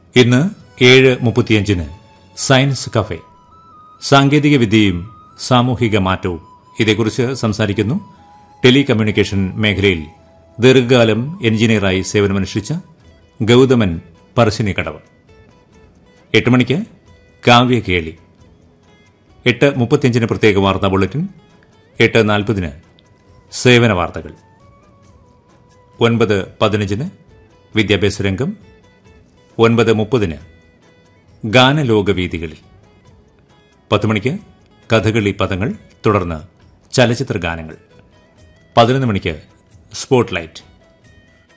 ഇന്ന് ഏഴ് മുപ്പത്തിയഞ്ചിന് സയൻസ് കഫേ സാങ്കേതിക വിദ്യയും സാമൂഹിക മാറ്റവും ഇതേക്കുറിച്ച് സംസാരിക്കുന്നു ടെലികമ്മ്യൂണിക്കേഷൻ മേഖലയിൽ ദീർഘകാലം എഞ്ചിനീയറായി സേവനമനുഷ്ഠിച്ച ഗൗതമൻ പറശ്ശിനിക്കടവ് എട്ട് മണിക്ക് കാവ്യകേളി എട്ട് മുപ്പത്തിയഞ്ചിന് പ്രത്യേക വാർത്താ ബുള്ളറ്റിൻ എട്ട് നാൽപ്പതിന് സേവന വാർത്തകൾ ഒൻപത് പതിനഞ്ചിന് വിദ്യാഭ്യാസ രംഗം ഒൻപത് മുപ്പതിന് ഗാനലോകവേദികളിൽ പത്ത് മണിക്ക് കഥകളി പദങ്ങൾ തുടർന്ന് ചലച്ചിത്ര ഗാനങ്ങൾ പതിനൊന്ന് മണിക്ക് സ്പോട്ട് ലൈറ്റ്